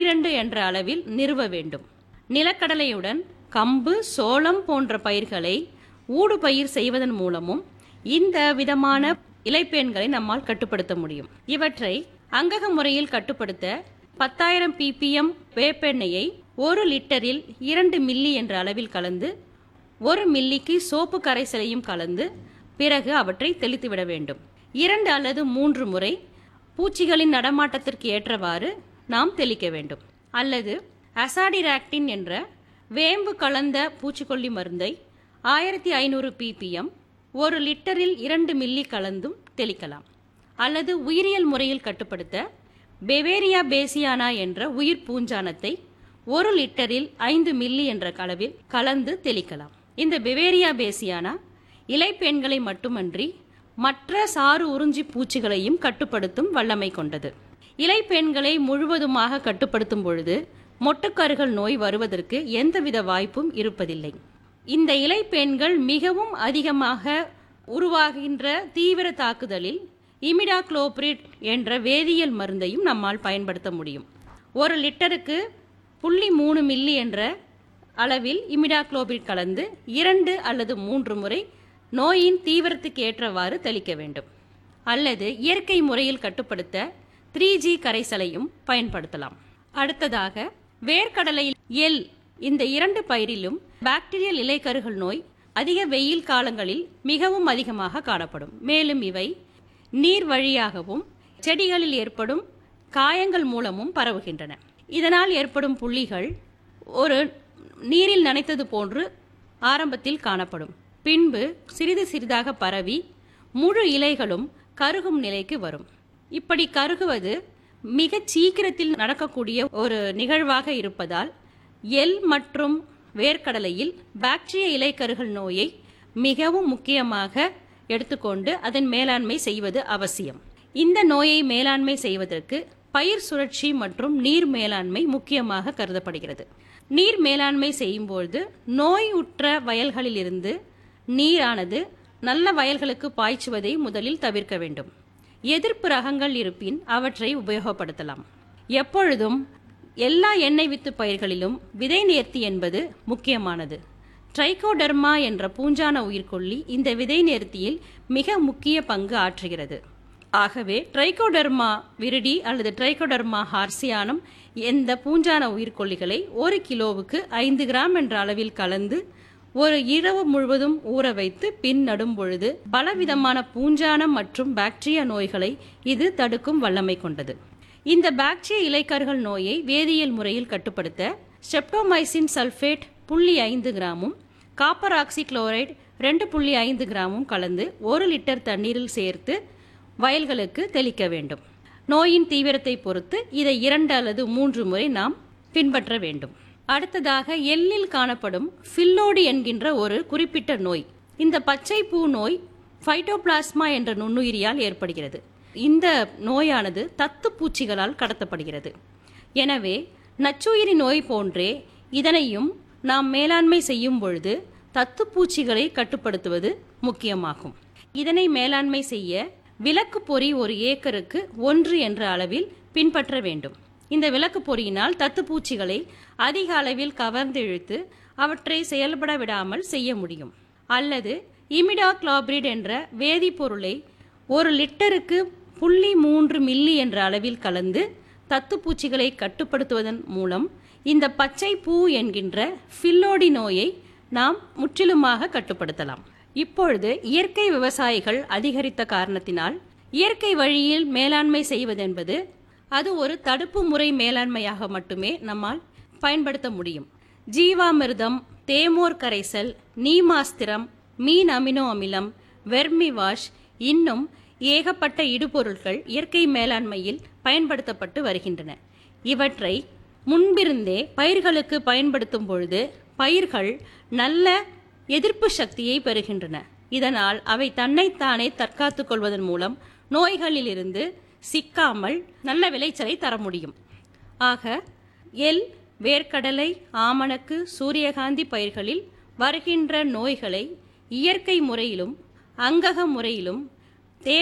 பன்னிரண்டு என்ற அளவில் நிறுவ வேண்டும் நிலக்கடலையுடன் கம்பு சோளம் போன்ற பயிர்களை ஊடுபயிர் செய்வதன் மூலமும் இந்த விதமான இலைப்பேன்களை நம்மால் கட்டுப்படுத்த முடியும் இவற்றை அங்கக முறையில் கட்டுப்படுத்த பத்தாயிரம் பிபிஎம் வேப்பெண்ணெயை ஒரு லிட்டரில் இரண்டு மில்லி என்ற அளவில் கலந்து ஒரு மில்லிக்கு சோப்பு கரைசலையும் கலந்து பிறகு அவற்றை தெளித்துவிட வேண்டும் இரண்டு அல்லது மூன்று முறை பூச்சிகளின் நடமாட்டத்திற்கு ஏற்றவாறு நாம் தெளிக்க வேண்டும் அல்லது அசாடிராக்டின் என்ற வேம்பு கலந்த பூச்சிக்கொல்லி மருந்தை ஆயிரத்தி ஐநூறு பிபிஎம் ஒரு லிட்டரில் இரண்டு மில்லி கலந்தும் தெளிக்கலாம் அல்லது உயிரியல் முறையில் கட்டுப்படுத்த பெவேரியா பேசியானா என்ற உயிர் பூஞ்சானத்தை ஒரு லிட்டரில் ஐந்து மில்லி என்ற அளவில் கலந்து தெளிக்கலாம் இந்த பெவேரியா பேசியானா இலைப்பெண்களை மட்டுமன்றி மற்ற சாறு உறிஞ்சி பூச்சிகளையும் கட்டுப்படுத்தும் வல்லமை கொண்டது இலைப்பெண்களை முழுவதுமாக கட்டுப்படுத்தும் பொழுது மொட்டுக்கருகள் நோய் வருவதற்கு எந்தவித வாய்ப்பும் இருப்பதில்லை இந்த இலைப்பெண்கள் மிகவும் அதிகமாக உருவாகின்ற தீவிர தாக்குதலில் இமிடாக்ளோபிரிட் என்ற வேதியியல் மருந்தையும் நம்மால் பயன்படுத்த முடியும் ஒரு லிட்டருக்கு புள்ளி மூணு மில்லி என்ற அளவில் இமிடாக்ளோபிரிட் கலந்து இரண்டு அல்லது மூன்று முறை நோயின் தீவிரத்துக்கு ஏற்றவாறு தெளிக்க வேண்டும் அல்லது இயற்கை முறையில் கட்டுப்படுத்த த்ரீ ஜி கரைசலையும் பயன்படுத்தலாம் அடுத்ததாக வேர்க்கடலையில் எல் இந்த இரண்டு பயிரிலும் பாக்டீரியல் இலைக்கருகள் நோய் அதிக வெயில் காலங்களில் மிகவும் அதிகமாக காணப்படும் மேலும் இவை நீர் வழியாகவும் செடிகளில் ஏற்படும் காயங்கள் மூலமும் பரவுகின்றன இதனால் ஏற்படும் புள்ளிகள் ஒரு நீரில் நனைத்தது போன்று ஆரம்பத்தில் காணப்படும் பின்பு சிறிது சிறிதாக பரவி முழு இலைகளும் கருகும் நிலைக்கு வரும் இப்படி கருகுவது மிகச் சீக்கிரத்தில் நடக்கக்கூடிய ஒரு நிகழ்வாக இருப்பதால் எல் மற்றும் வேர்க்கடலையில் பாக்டீரிய இலைக்கருகள் நோயை மிகவும் முக்கியமாக எடுத்துக்கொண்டு அதன் மேலாண்மை செய்வது அவசியம் இந்த நோயை மேலாண்மை செய்வதற்கு பயிர் சுழற்சி மற்றும் நீர் மேலாண்மை முக்கியமாக கருதப்படுகிறது நீர் மேலாண்மை செய்யும்போது நோய் உற்ற வயல்களிலிருந்து நீரானது நல்ல வயல்களுக்கு பாய்ச்சுவதை முதலில் தவிர்க்க வேண்டும் எதிர்ப்பு ரகங்கள் இருப்பின் அவற்றை உபயோகப்படுத்தலாம் எப்பொழுதும் எல்லா எண்ணெய் வித்து பயிர்களிலும் விதை நேர்த்தி என்பது முக்கியமானது ட்ரைகோடர்மா என்ற பூஞ்சான உயிர்கொல்லி இந்த விதை நேர்த்தியில் மிக முக்கிய பங்கு ஆற்றுகிறது ஆகவே ட்ரைகோடர்மா விரிடி அல்லது ட்ரைகோடர்மா ஹார்சியானம் எந்த பூஞ்சான உயிர்கொல்லிகளை ஒரு கிலோவுக்கு ஐந்து கிராம் என்ற அளவில் கலந்து ஒரு இரவு முழுவதும் ஊற வைத்து பின் நடும் பொழுது பலவிதமான பூஞ்சானம் மற்றும் பாக்டீரியா நோய்களை இது தடுக்கும் வல்லமை கொண்டது இந்த பாக்டீரிய இலைக்கருகள் நோயை வேதியியல் முறையில் கட்டுப்படுத்த ஸ்டெப்டோமைசின் சல்ஃபேட் புள்ளி ஐந்து கிராமும் காப்பர் ஆக்சி குளோரைடு ரெண்டு புள்ளி ஐந்து கிராமும் கலந்து ஒரு லிட்டர் தண்ணீரில் சேர்த்து வயல்களுக்கு தெளிக்க வேண்டும் நோயின் தீவிரத்தை பொறுத்து இதை இரண்டு அல்லது மூன்று முறை நாம் பின்பற்ற வேண்டும் அடுத்ததாக எள்ளில் காணப்படும் ஃபில்லோடி என்கின்ற ஒரு குறிப்பிட்ட நோய் இந்த பச்சை பூ நோய் ஃபைட்டோபிளாஸ்மா என்ற நுண்ணுயிரியால் ஏற்படுகிறது இந்த நோயானது தத்து பூச்சிகளால் கடத்தப்படுகிறது எனவே நச்சுயிரி நோய் போன்றே இதனையும் நாம் மேலாண்மை செய்யும் பொழுது தத்துப்பூச்சிகளை கட்டுப்படுத்துவது முக்கியமாகும் இதனை மேலாண்மை செய்ய விளக்கு பொறி ஒரு ஏக்கருக்கு ஒன்று என்ற அளவில் பின்பற்ற வேண்டும் இந்த விளக்கு பொறியினால் தத்துப்பூச்சிகளை அதிக அளவில் கவர்ந்து இழுத்து அவற்றை செயல்பட விடாமல் செய்ய முடியும் அல்லது இமிடாக்ளாபிரிட் என்ற வேதிப்பொருளை ஒரு லிட்டருக்கு புள்ளி மூன்று மில்லி என்ற அளவில் கலந்து தத்துப்பூச்சிகளை கட்டுப்படுத்துவதன் மூலம் இந்த பச்சை பூ என்கின்ற ஃபில்லோடி நோயை நாம் முற்றிலுமாக கட்டுப்படுத்தலாம் இப்பொழுது இயற்கை விவசாயிகள் அதிகரித்த காரணத்தினால் இயற்கை வழியில் மேலாண்மை செய்வதென்பது அது ஒரு தடுப்பு முறை மேலாண்மையாக மட்டுமே நம்மால் பயன்படுத்த முடியும் ஜீவாமிர்தம் தேமோர் கரைசல் நீமாஸ்திரம் மீன் அமினோ அமிலம் வெர்மி வாஷ் இன்னும் ஏகப்பட்ட இடுபொருட்கள் இயற்கை மேலாண்மையில் பயன்படுத்தப்பட்டு வருகின்றன இவற்றை முன்பிருந்தே பயிர்களுக்கு பயன்படுத்தும் பொழுது பயிர்கள் நல்ல எதிர்ப்பு சக்தியை பெறுகின்றன இதனால் அவை தன்னைத்தானே தற்காத்துக் கொள்வதன் மூலம் நோய்களிலிருந்து சிக்காமல் நல்ல விளைச்சலை தர முடியும் ஆக எல் வேர்க்கடலை ஆமணக்கு சூரியகாந்தி பயிர்களில் வருகின்ற நோய்களை இயற்கை முறையிலும் அங்கக முறையிலும்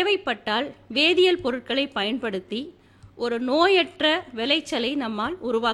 தேவைப்பட்டால் வேதியியல் பொருட்களை பயன்படுத்தி ஒரு நோயற்ற விளைச்சலை நம்மால் உருவாக்க